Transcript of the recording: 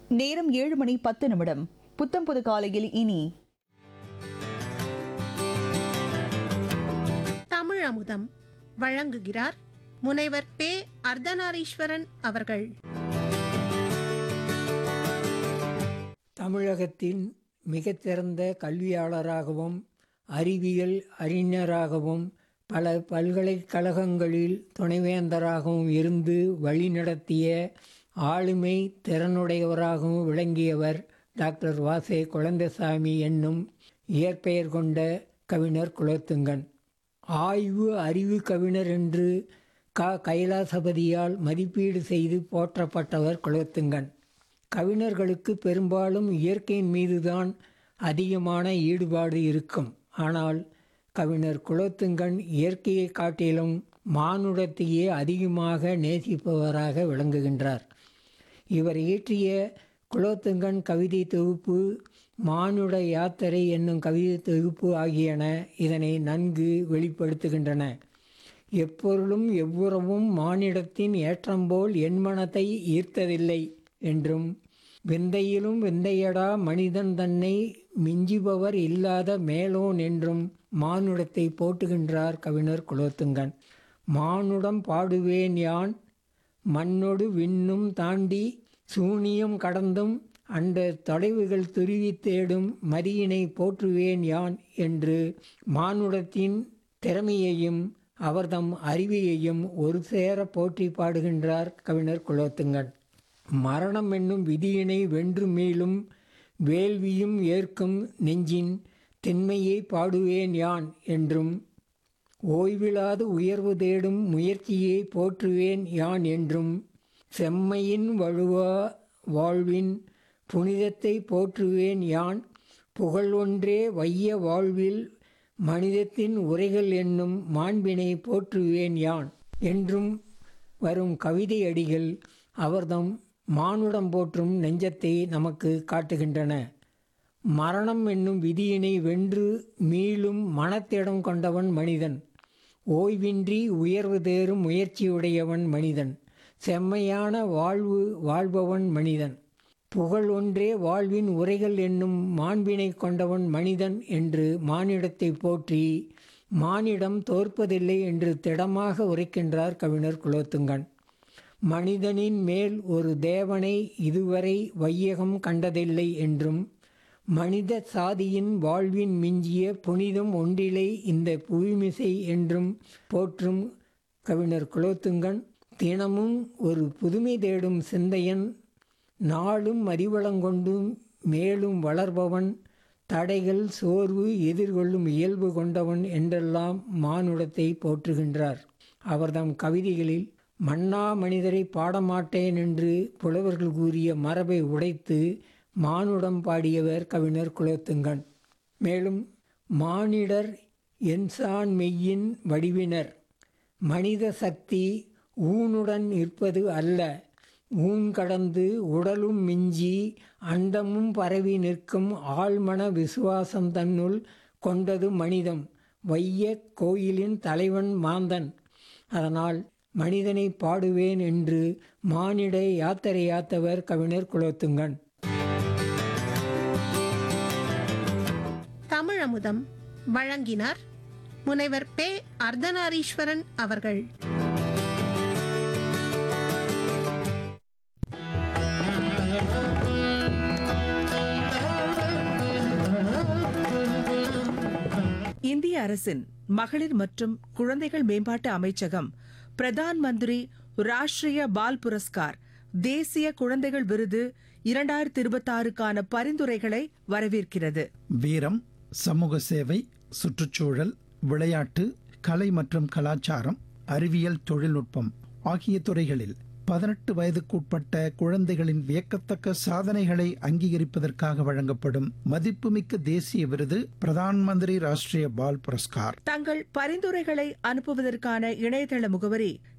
நேரம் ஏழு மணி பத்து நிமிடம் புத்தம் புது காலையில் இனி தமிழ் அமுதம் வழங்குகிறார் முனைவர் பே அர்த்தநாரீஸ்வரன் அவர்கள் தமிழகத்தின் மிகச்சிறந்த கல்வியாளராகவும் அறிவியல் அறிஞராகவும் பல பல்கலைக்கழகங்களில் துணைவேந்தராகவும் இருந்து வழிநடத்திய ஆளுமை திறனுடையவராகவும் விளங்கியவர் டாக்டர் வாசே குழந்தைசாமி என்னும் இயற்பெயர் கொண்ட கவிஞர் குலோத்துங்கன் ஆய்வு அறிவு கவிஞர் என்று க கைலாசபதியால் மதிப்பீடு செய்து போற்றப்பட்டவர் குலோத்துங்கன் கவிஞர்களுக்கு பெரும்பாலும் இயற்கையின் மீதுதான் அதிகமான ஈடுபாடு இருக்கும் ஆனால் கவிஞர் குலோத்துங்கன் இயற்கையை காட்டிலும் மானுடத்தையே அதிகமாக நேசிப்பவராக விளங்குகின்றார் இவர் இயற்றிய குலோத்துங்கன் கவிதை தொகுப்பு மானுட யாத்திரை என்னும் கவிதை தொகுப்பு ஆகியன இதனை நன்கு வெளிப்படுத்துகின்றன எப்பொருளும் எவ்வுறவும் மானிடத்தின் ஏற்றம்போல் என் மனத்தை ஈர்த்ததில்லை என்றும் விந்தையிலும் விந்தையடா மனிதன் தன்னை மிஞ்சுபவர் இல்லாத மேலோன் என்றும் மானுடத்தை போட்டுகின்றார் கவிஞர் குலோத்துங்கன் மானுடம் பாடுவேன் யான் மண்ணொடு விண்ணும் தாண்டி சூனியம் கடந்தும் அந்த தொலைவுகள் துருவி தேடும் மதியினை போற்றுவேன் யான் என்று மானுடத்தின் திறமையையும் அவர்தம் அறிவியையும் ஒரு சேர போற்றி பாடுகின்றார் கவிஞர் குலோத்துங்கன் மரணம் என்னும் விதியினை வென்று மீளும் வேள்வியும் ஏற்கும் நெஞ்சின் திண்மையை பாடுவேன் யான் என்றும் ஓய்விலாது உயர்வு தேடும் முயற்சியை போற்றுவேன் யான் என்றும் செம்மையின் வழுவா வாழ்வின் புனிதத்தை போற்றுவேன் யான் புகழ் ஒன்றே வைய வாழ்வில் மனிதத்தின் உரைகள் என்னும் மாண்பினை போற்றுவேன் யான் என்றும் வரும் கவிதை அடிகள் அவர்தம் மானுடம் போற்றும் நெஞ்சத்தை நமக்கு காட்டுகின்றன மரணம் என்னும் விதியினை வென்று மீளும் மனத்திடம் கொண்டவன் மனிதன் ஓய்வின்றி உயர்வு தேரும் முயற்சியுடையவன் மனிதன் செம்மையான வாழ்வு வாழ்பவன் மனிதன் புகழ் ஒன்றே வாழ்வின் உரைகள் என்னும் மாண்பினை கொண்டவன் மனிதன் என்று மானிடத்தை போற்றி மானிடம் தோற்பதில்லை என்று திடமாக உரைக்கின்றார் கவிஞர் குலோத்துங்கன் மனிதனின் மேல் ஒரு தேவனை இதுவரை வையகம் கண்டதில்லை என்றும் மனித சாதியின் வாழ்வின் மிஞ்சிய புனிதம் ஒன்றிலை இந்த புவிமிசை என்றும் போற்றும் கவிஞர் குலோத்துங்கன் தினமும் ஒரு புதுமை தேடும் சிந்தையன் நாளும் அறிவளங்கொண்டும் மேலும் வளர்பவன் தடைகள் சோர்வு எதிர்கொள்ளும் இயல்பு கொண்டவன் என்றெல்லாம் மானுடத்தை போற்றுகின்றார் அவர்தம் கவிதைகளில் மன்னா மனிதரை பாடமாட்டேன் என்று புலவர்கள் கூறிய மரபை உடைத்து மானுடம் பாடியவர் கவிஞர் குலோத்துங்கன் மேலும் மானிடர் என்சான் மெய்யின் வடிவினர் மனித சக்தி ஊனுடன் இருப்பது அல்ல ஊன் கடந்து உடலும் மிஞ்சி அண்டமும் பரவி நிற்கும் ஆழ்மன விசுவாசம் தன்னுள் கொண்டது மனிதம் வைய கோயிலின் தலைவன் மாந்தன் அதனால் மனிதனை பாடுவேன் என்று மானிட யாத்திரை யாத்தவர் கவிஞர் குலோத்துங்கன் தமிழ் அமுதம் வழங்கினார் முனைவர் பே அர்த்தநாரீஸ்வரன் அவர்கள் இந்திய அரசின் மகளிர் மற்றும் குழந்தைகள் மேம்பாட்டு அமைச்சகம் பிரதான் மந்திரி ராஷ்டிரிய பால் புரஸ்கார் தேசிய குழந்தைகள் விருது இரண்டாயிரத்தி இருபத்தாறுக்கான பரிந்துரைகளை வரவேற்கிறது வீரம் சமூக சேவை சுற்றுச்சூழல் விளையாட்டு கலை மற்றும் கலாச்சாரம் அறிவியல் தொழில்நுட்பம் ஆகிய துறைகளில் பதினெட்டு வயதுக்குட்பட்ட குழந்தைகளின் வியக்கத்தக்க சாதனைகளை அங்கீகரிப்பதற்காக வழங்கப்படும் மதிப்புமிக்க தேசிய விருது பிரதான் மந்திரி ராஷ்டிரிய பால் புரஸ்கார் தங்கள் பரிந்துரைகளை அனுப்புவதற்கான இணையதள முகவரி